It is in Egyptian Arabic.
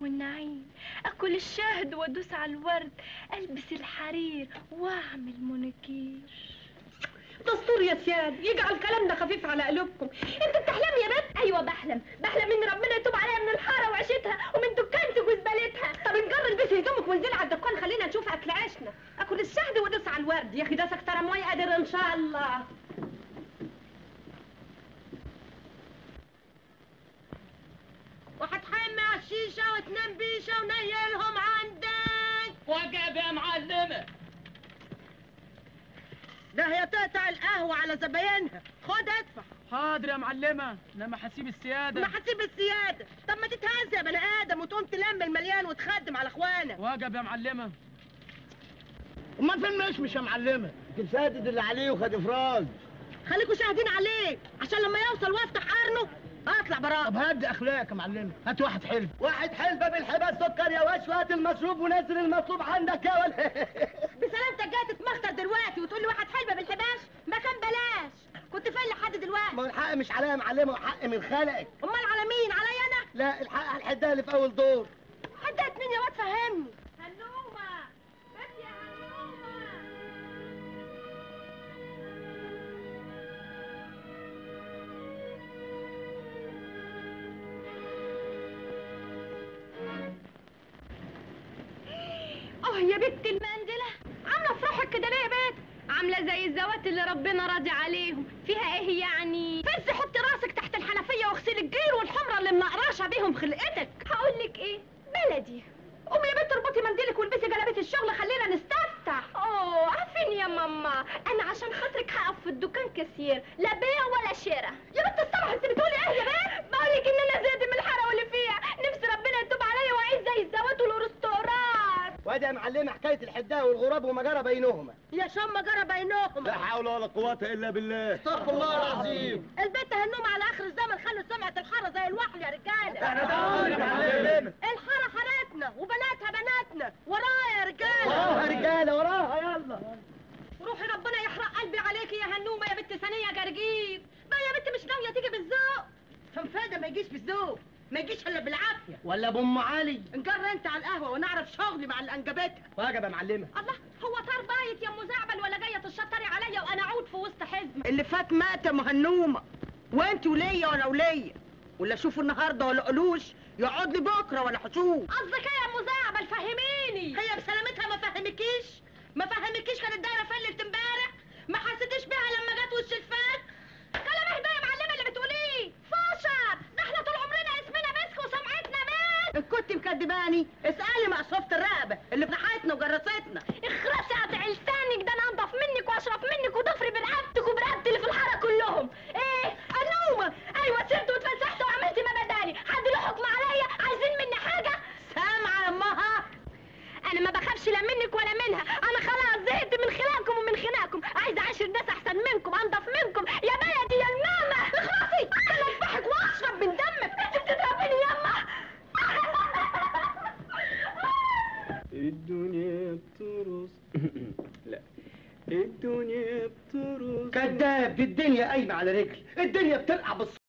والنعيم اكل الشهد وادوس على الورد البس الحرير واعمل مونيكير دستور يا سياد يجعل كلامنا خفيف على قلوبكم انت بتحلمي يا بنت ايوه بحلم بحلم ان ربنا يتوب عليا من الحاره وعيشتها ومن دكانتك وزبالتها طب نجر البسي هدومك وانزلي على الدكان خلينا نشوف اكل عيشنا اكل الشهد وادوس على الورد يا اخي ده سكتر مي قادر ان شاء الله وهتحمي على الشيشه وتنام بيشه ونيلهم عندك وقف يا معلمة ده هي تقطع القهوه على زباينها خد ادفع حاضر يا معلمة لما حسيب السيادة ما هتسيب السياده طب ما تتهز يا بني ادم وتقوم تلم المليان وتخدم على اخوانك وقف يا معلمة امال فين مشمش يا معلمه الفاتد اللي عليه وخد افراج خليكوا شاهدين عليه عشان لما يوصل وافتح قرنه اطلع طب براه هدي اخلاقك يا معلمه هات واحد حلو واحد حلبة بالحبال سكر يا واش وهات المشروب ونزل المطلوب عندك يا ولد بسلامتك جاي تتمخطر دلوقتي وتقول لي واحد حلبة بالحباش ما كان بلاش كنت فين لحد دلوقتي ما هو الحق مش عليا يا معلمة وحق من خلقك امال على مين عليا انا لا الحق على الحدايه اللي في اول دور حدات مين يا واد فهمني هنومه بس يا هنومه اه يا بنت المنزله عامله في روحك كده ليه يا بنت عامله زي الزوات اللي ربنا راضي عليهم فيها ايه يعني بس حطي راسك تحت الحنفيه واغسلي الجير والحمرة اللي منقراشه بيهم خلقتك هقول لك ايه بلدي قومي يا بنت اربطي منديلك والبسي جلابيه الشغل خلينا نستفتح اوه عارفين يا ماما انا عشان خاطرك هقف في الدكان كثير لا بيع ولا شراء يا بنت الصبح انت بتقولي ايه يا بنت بقولك ان انا زهقت من الحاره واللي فيها نفسي ربنا يتوب عليا واعيش زي الزوات والارستقراط وادي يا معلمة حكاية الحدايه والغراب وما جرى بينهما يا شم جرى بينهم لا حول ولا قوة الا بالله استغفر الله العظيم البنت هنوم على اخر الزمن خلوا سمعه الحاره زي الوحل يا رجاله احنا بنقول يا معلمة الحاره حارتنا وبناتها بناتنا ورايا يا رجاله وراها رجالة وراها يلا روحي ربنا يحرق قلبي عليكي يا هنومه يا بنت ثانيه جرجير بقى يا بنت مش ناويه تيجي بالذوق فنفاده ما يجيش بالذوق ما يجيش الا بالعافيه ولا ابو ام علي نجر انت على القهوه ونعرف شغلي مع الانجبتها واجب يا معلمة الله هو طار بايت يا ام زعبل ولا جايه تشطري عليا وانا اعود في وسط حزمه اللي فات مات يا مهنومه وانت وليا وانا وليا ولا شوفوا النهارده ولا قلوش يقعد لي بكره ولا حشوش قصدك ايه يا ام زعبل فهميني هي بسلامتها ما فهمكيش ما فهمكيش كانت دايره فلت امبارح ما حسيتيش بيها لما جت وش الفات كلام اهدى يا معلمه اللي بتقوليه فاشر ده احنا طول عمرنا اسمنا مسك وسمعتنا مس كنت مكدباني اسالي مقصوفه الرقبه اللي في ناحيتنا وجرستنا اخرسي قطع لسانك ده انا انضف منك واشرف منك وضفري برقبتك وبرقبت اللي في الحاره كلهم ايه انومه ايوه سرت واتفسحت وعملت مباداني حد له حكم عليا عايزين مني حاجه سامعه يا امها انا ما بخافش لا منك ولا منها انا خلاص زهقت من خلالكم ومن خناقكم عايزه اعاشر ناس احسن منكم انضف منكم يا بلدي يا الماما اخلصي انا اذبحك واشرب من دمك انت بتضربيني يما الدنيا بترقص لا الدنيا بترقص كذاب دي الدنيا قايمة على رجل الدنيا بترقع بالص